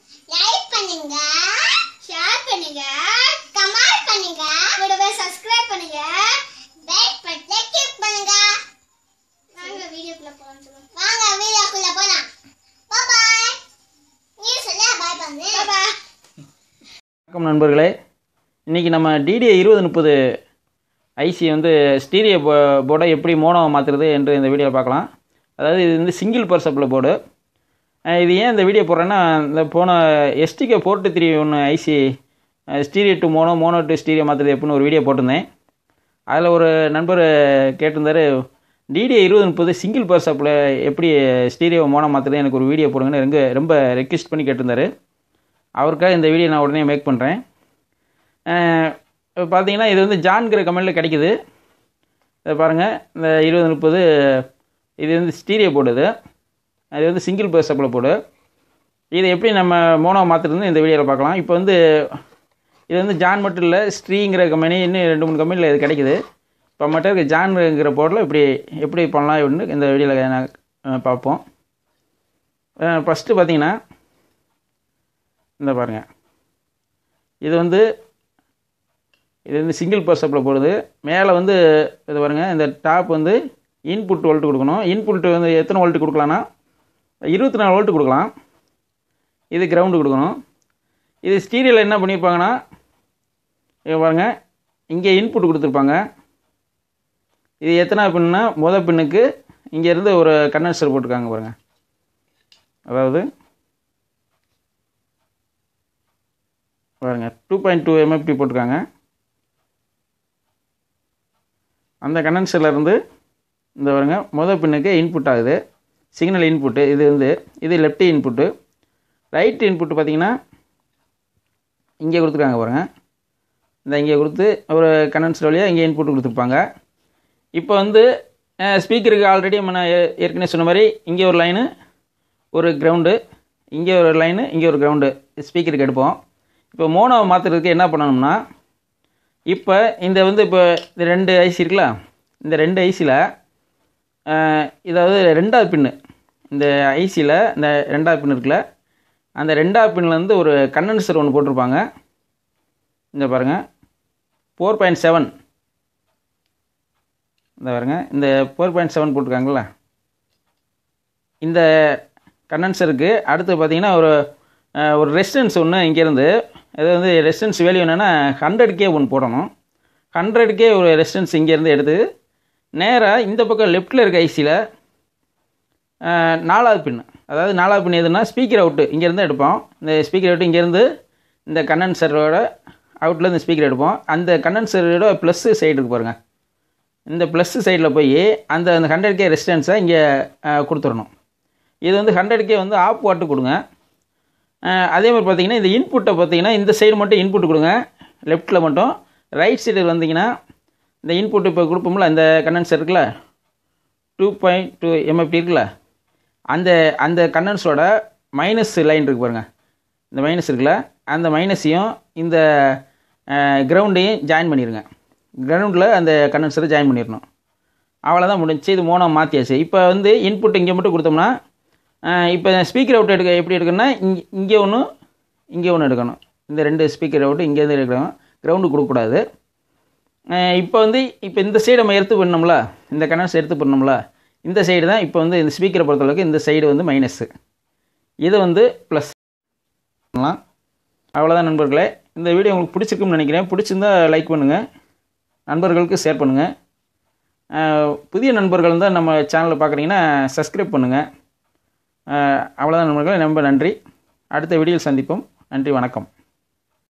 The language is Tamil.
லைக் பண்ணுங்க ஷேர் பண்ணுங்க கமெண்ட் பண்ணுங்க கூடவே சப்ஸ்கிரைப் பண்ணுங்க பெல் பட்டனை கிளிக் பண்ணுங்க வாங்க வீடியோக்குள்ள போலாம் சொல்லுங்க வாங்க வீடியோக்குள்ள போலாம் பை பாய் நீ சொல்ல பை பண்ணு பை பாய் வணக்கம் நண்பர்களே இன்றைக்கி நம்ம டிடிஏ இருபது முப்பது ஐசி வந்து ஸ்டீரியோ போ போர்டை எப்படி மோனோ மாற்றுறது என்று இந்த வீடியோவில் பார்க்கலாம் அதாவது இது வந்து single power supply board ah இது ஏன் இந்த வீடியோ போடுறேன்னா இந்த போன எஸ்டிகே ஃபோர்ட்டு த்ரீ ஒன்று IC stereo to mono mono to stereo மாற்றுறது எப்படின்னு ஒரு வீடியோ போட்டிருந்தேன் அதில் ஒரு நண்பர் கேட்டிருந்தாரு டிடிஏ இருபது முப்பது சிங்கிள் பர் சப்ளை எப்படி ஸ்டீரியோ மோனோ மாற்றுறது எனக்கு ஒரு வீடியோ போடுங்கன்னு ரொம்ப ரொம்ப ரெக்வெஸ்ட் பண்ணி கேட்டிருந்தாரு அவருக்காக இந்த வீடியோ நான் உடனே மேக் பண்ணுறேன் பார்த்தீங்கன்னா இது வந்து ஜான்கிற கமெண்டில் கிடைக்குது இதை பாருங்கள் இந்த இருபது முப்பது இது வந்து ஸ்டீரியோ போர்டு இது அது வந்து சிங்கிள் பேர் சப்ளை போர்டு இது எப்படி நம்ம மோனோ மாற்றுறதுன்னு இந்த வீடியோவில் பார்க்கலாம் இப்போ வந்து இது வந்து ஜான் மட்டும் இல்லை ஸ்ட்ரீங்கிற கம்பெனி இன்னும் ரெண்டு மூணு கம்பெனியில் இது கிடைக்குது இப்போ மட்டும் இருக்க ஜான்ங்கிற போர்டில் இப்படி எப்படி பண்ணலாம் அப்படின்னு இந்த வீடியோவில் நான் அஹ், பார்ப்போம் ஃபஸ்ட்டு பார்த்தீங்கன்னா இந்த பாருங்க இது வந்து இது வந்து சிங்கிள் பர் சப்ளை போடுது மேலே வந்து இது பாருங்க இந்த டாப் வந்து இன்புட் வோல்ட் கொடுக்கணும் இன்புட் வந்து எத்தனை வோல்ட் கொடுக்கலாம்னா இருபத்தி நாலு வோல்ட் கொடுக்கலாம் இது கிரவுண்டு கொடுக்கணும் இது ஸ்டீரியல் என்ன பண்ணியிருப்பாங்கன்னா இங்க பாருங்க இங்கே இன்புட் கொடுத்துருப்பாங்க இது எத்தனை பின்னா முத பின்னுக்கு இங்கேருந்து ஒரு கண்டென்சர் போட்டிருக்காங்க பாருங்க அதாவது பாருங்க டூ பாயிண்ட் டூ எம்எஃப்டி போட்டிருக்காங்க அந்த கண்டென்சரில் இருந்து இந்த பாருங்க முத பின்னுக்கு இன்புட் ஆகுது சிக்னல் இன்புட்டு இது வந்து இது லெஃப்ட் இன்புட்டு ரைட் இன்புட்டு பார்த்தீங்கன்னா இங்கே கொடுத்துருக்காங்க பாருங்க இந்த இங்கே கொடுத்து ஒரு கண்டென்சர் வழியாக இங்கே இன்புட் கொடுத்துருப்பாங்க இப்போ வந்து ஸ்பீக்கருக்கு ஆல்ரெடி நம்ம நான் ஏ- ஏற்கனவே சொன்ன மாதிரி இங்கே ஒரு லைனு ஒரு கிரவுண்டு இங்கே ஒரு லைனு இங்கே ஒரு கிரவுண்டு ஸ்பீக்கருக்கு எடுப்போம் இப்போ மோனோ மாற்றுறதுக்கு என்ன பண்ணணும்னா இப்போ இந்த வந்து இப்போ இந்த ரெண்டு ஐசி இருக்குல்ல இந்த ரெண்டு ஐசியில் இதாவது ரெண்டாவது பின்னு இந்த ஐசியில் இந்த ரெண்டாவது பின் இருக்குல்ல அந்த ரெண்டாவது பின்லேருந்து ஒரு கண்டென்சர் ஒன்று போட்டிருப்பாங்க இந்த பாருங்கள் ஃபோர் பாயிண்ட் செவன் இந்த பாருங்க இந்த ஃபோர் பாயிண்ட் செவன் போட்டிருக்காங்களா இந்த கண்டென்சருக்கு அடுத்து பார்த்தீங்கன்னா ஒரு அஹ், ஒரு ரெசிஸ்டன்ஸ் ஒன்று இங்கேருந்து இது வந்து ரெசிஸ்டன்ஸ் வேல்யூ என்னென்னா ஹண்ட்ரட் கே ஒன்று போடணும் ஹண்ட்ரட் கே ஒரு ரெசிஸ்டன்ஸ் இங்கேருந்து எடுத்து நேராக இந்த பக்கம் லெஃப்ட்டில் இருக்க ஐசியில் நாலாவது பின் அதாவது நாலாவது பின் எதுனா ஸ்பீக்கர் அவுட்டு இங்கேருந்து எடுப்போம் இந்த ஸ்பீக்கர் அவுட்டு இங்கேருந்து இந்த கண்டென்சரோட அவுட்லேருந்து ஸ்பீக்கர் எடுப்போம் அந்த கண்டென்சரோட ப்ளஸ் சைடு இருக்கு பாருங்க இந்த ப்ளஸ் சைடில் போய் அந்த அந்த ஹண்ட்ரட் கே ரெசிஸ்டன்ஸை இங்கே கொடுத்துடணும் இது வந்து ஹண்ட்ரட் கே வந்து ஆஃப் வாட்டு கொடுங்க அஹ் அதே மாதிரி பார்த்தீங்கன்னா இந்த இன்புட்டை பார்த்தீங்கன்னா இந்த சைடு மட்டும் இன்புட் கொடுங்க லெஃப்ட்டில் மட்டும் ரைட் சைடு வந்தீங்கன்னா இந்த இன்புட் இப்போ கொடுப்போம்ல இந்த கண்டென்சர் இருக்குல்ல டூ பாயிண்ட் டூ எம்எஃப்டி இருக்குல்ல அந்த அந்த கண்டென்ஸோட மைனஸ் லைன் இருக்கு பாருங்க இந்த மைனஸ் இருக்குல்ல அந்த மைனஸையும் இந்த கிரவுண்டையும் ஜாயின் பண்ணிடுங்க கிரவுண்டில் அந்த கண்டென்சரை ஜாயின் பண்ணிடணும் அவ்வளோதான் முடிஞ்சுச்சு இது மூணாக மாற்றியாச்சு இப்போ வந்து இன்புட் இங்கே மட்டும் கொடுத்தோம்னா இப்போ ஸ்பீக்கர் அவுட் எடுக்க எப்படி எடுக்கணும்னா இங்கே இங்கே ஒன்று இங்கே ஒன்று எடுக்கணும் இந்த ரெண்டு ஸ்பீக்கர் அவுட்டு இங்கேருந்து எடுக்கணும் கிரவுண்டு கொடுக்கக்கூடாது இப்போ வந்து இப்போ இந்த சைடு நம்ம எடுத்து பண்ணோம்ல இந்த கனெக்ட்ஸ் எடுத்து பண்ணோம்ல இந்த சைடு தான் இப்போ வந்து இந்த ஸ்பீக்கரை பொறுத்தளவுக்கு இந்த சைடு வந்து மைனஸ்ஸு இது வந்து ப்ளஸ் பண்ணலாம் அவ்வளோதான் நண்பர்களே இந்த வீடியோ உங்களுக்கு பிடிச்சிருக்குன்னு நினைக்கிறேன் பிடிச்சிருந்தா லைக் பண்ணுங்கள் நண்பர்களுக்கு ஷேர் பண்ணுங்கள் புதிய நண்பர்கள் தான் நம்ம சேனலை பார்க்குறீங்கன்னா சப்ஸ்கிரைப் பண்ணுங்கள் அவ்வளோதான் நண்பர்களே ரொம்ப நன்றி அடுத்த வீடியோவில் சந்திப்போம் நன்றி வணக்கம்